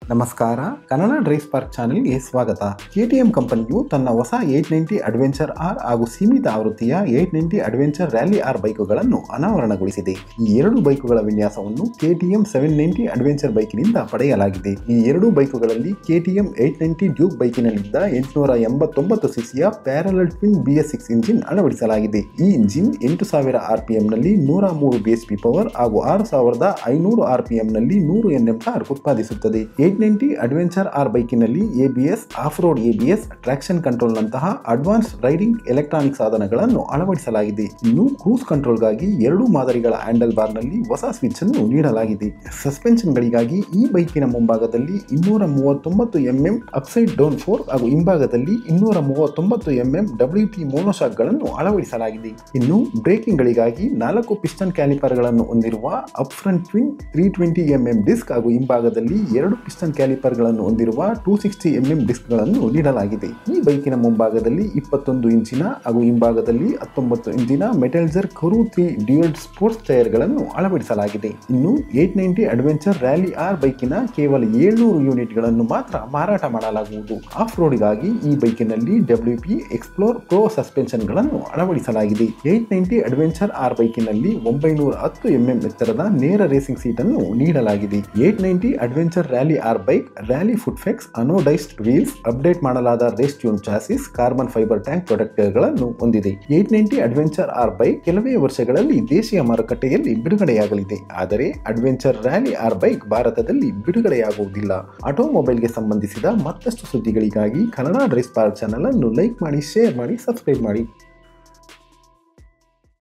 ನಮಸ್ಕಾರ Kannada drive spark ಚಾನೆಲ್ಗೆ ಸ್ವಾಗತ ಕೆಟಿಎಂ ಕಂಪನಿಯು ತನ್ನ ಹೊಸ ಏಟ್ ನೈಂಟಿ ಅಡ್ವೆಂಚರ್ ಆರ್ ಹಾಗೂ ಸೀಮಿತ ಆವೃತ್ತಿಯ eight ninety adventure rally R ಬೈಕುಗಳನ್ನು ಅನಾವರಣಗೊಳಿಸಿದೆ ಈ ಎರಡು ಬೈಕುಗಳ ವಿನ್ಯಾಸವನ್ನು ಕೆಟಿಎಂ ಸೆವೆನ್ ನೈಂಟಿ ಅಡ್ವೆಂಚರ್ ಬೈಕಿನಿಂದ ಪಡೆಯಲಾಗಿದೆ ಈ ಎರಡು ಬೈಕುಗಳಲ್ಲಿ ಕೆಟಿಎಂ ಏಟ್ ನೈಂಟಿ ಡ್ಯೂಕ್ ಬೈಕಿನಲ್ಲಿದ್ದ ಎಂಟುನೂರ ಎಂಬತ್ತೊಂಬತ್ತು ಸಿಸಿಯ parallel twin B S six engine ಅಳವಡಿಸಲಾಗಿದೆ ಈ ಇಂಜಿನ್ ಎಂಟು ಸಾವಿರ ಆರ್ ಪಿ ಎಂನಲ್ಲಿ ನೂರ ಮೂರು ಬಿ ಎಸ್ ಪಿ ಪವರ್ ಹಾಗೂ ಆರು ಸಾವಿರದ ಐನೂರು ಆರ್ ಪಿ ಎಂನಲ್ಲಿ ನೂರು ಎನ್ ಎಂ ಟಾರ್ಕ್ ಉತ್ಪಾದಿಸುತ್ತದೆ ಏಟ್ ನೈಂಟಿ ಅಡ್ವೆಂಚರ್ ಆರ್ ಬೈಕಿನಲ್ಲಿ ABS off road ABS traction control ನಂತಹ ಅಡ್ವಾನ್ಸ್ ರೈಡಿಂಗ್ ಎಲೆಕ್ಟ್ರಾನಿಕ್ ಸಾಧನಗಳನ್ನು ಅಳವಡಿಸಲಾಗಿದೆ ಇನ್ನು ಕ್ರೂಸ್ ಕಂಟ್ರೋಲ್ಗಾಗಿ ಎರಡು ಮಾದರಿಗಳ ಹ್ಯಾಂಡಲ್ ಬಾರ್ನಲ್ಲಿ ಹೊಸ ಸ್ವಿಚ್ ಅನ್ನು ನೀಡಲಾಗಿದೆ ಸಸ್ಪೆನ್ಷನ್ಗಳಿಗಾಗಿ ಈ ಬೈಕಿನ ಮುಂಭಾಗದಲ್ಲಿ ಇನ್ನೂರ ಮೂವತ್ತೊಂಬತ್ತು ಎಂಎಂ ಅಪ್ಸೈಡ್ ಡೌನ್ ಫೋರ್ ಹಾಗೂ ಹಿಂಭಾಗದಲ್ಲಿ ಇನ್ನೂರ ಮೂವತ್ತೊಂಬತ್ತು ಎಂಎಂ ಡಬ್ಲ್ಯೂ ಟಿ ಮೋನೋಶಾಕ್ಗಳನ್ನು ಅಳವಡಿಸಲಾಗಿದೆ ಇನ್ನು ಬ್ರೇಕಿಂಗ್ಗಳಿಗಾಗಿ ನಾಲ್ಕು ಪಿಸ್ಟನ್ ಕ್ಯಾಲಿಪರ್ಗಳನ್ನು ಹೊಂದಿರುವ up front twin three twenty mm disc ಹಾಗೂ ಹಿಂಭಾಗದಲ್ಲಿ ಎರಡು ಪಿಸ್ಟನ್ ಕ್ಯಾಲಿಪರ್ಗಳನ್ನು ಹೊಂದಿರುವ ಟೂ ಸಿಕ್ಸ್ಟಿ ಎಂಎಂ ಡಿಸ್ಕ್ಗಳನ್ನು ನೀಡಲಾಗಿದೆ ಈ ಬೈಕಿನ ಮುಂಭಾಗದಲ್ಲಿ ಇಪ್ಪತ್ತೊಂದು ಇಂಚಿನ ಹಾಗೂ ಹಿಂಭಾಗದಲ್ಲಿ ಹತ್ತೊಂಬತ್ತು ಇಂಚಿನ ಮೆಟಲ್ಜರ್ ಕರು ತ್ರೀ ಡ್ಯೂಯಲ್ ಸ್ಪೋರ್ಟ್ಸ್ ಟೈರ್ಗಳನ್ನು ಅಳವಡಿಸಲಾಗಿದೆ ಇನ್ನು eight ninety adventure rally R ಬೈಕಿನ ಕೇವಲ ಏಳ್ನೂರು ಯೂನಿಟ್ಗಳನ್ನು ಮಾತ್ರ ಮಾರಾಟ ಮಾಡಲಾಗುವುದು ಆಫ್ ರೋಡ್ಗಾಗಿ ಈ ಬೈಕಿನಲ್ಲಿ ಡಬ್ಲ್ಯೂ ಪಿ ಎಕ್ಸ್ಪ್ಲೋರ್ ಪ್ರೋ ಸಸ್ಪೆನ್ಷನ್ಗಳನ್ನು ಅಳವಡಿಸಲಾಗಿದೆ ಏಟ್ ನೈಂಟಿ ಅಡ್ವೆಂಚರ್ ಆರ್ ಬೈಕಿನಲ್ಲಿ ಒಂಬೈನೂರ ಹತ್ತು ಎಂಎಂ ಎತ್ತರದ ನೇರ ರೇಸಿಂಗ್ ಸೀಟ್ ಅನ್ನು ನೀಡಲಾಗಿದೆ eight ninety adventure rally R bike rally footpegs anodised wheels update ಮಾಡಲಾದ race tune chassis carbon fibre tank ಪ್ರೊಟೆಕ್ಟರ್ಗಳನ್ನು ಹೊಂದಿದೆ eight ninety adventure R bike ಕೆಲವೇ ವರ್ಷಗಳಲ್ಲಿ ದೇಶೀಯ ಮಾರುಕಟ್ಟೆಯಲ್ಲಿ ಬಿಡುಗಡೆಯಾಗಲಿದೆ ಆದರೆ ಅಡ್ವೆಂಚರ್ ರ್ಯಾಲಿ ಆರ್ ಬೈಕ್ ಭಾರತದಲ್ಲಿ ಬಿಡುಗಡೆಯಾಗುವುದಿಲ್ಲ ಆಟೋಮೊಬೈಲ್ಗೆ ಸಂಬಂಧಿಸಿದ ಮತ್ತಷ್ಟು ಸುದ್ದಿಗಳಿಗಾಗಿ ಕನ್ನಡ ಡ್ರೈಸ್ ಪಾರ್ಕ್ ಚಾನಲ್ ಅನ್ನು ಲೈಕ್ ಮಾಡಿ ಶೇರ್ ಮಾಡಿ ಸಬ್ಸ್ಕ್ರೈಬ್ ಮಾಡಿ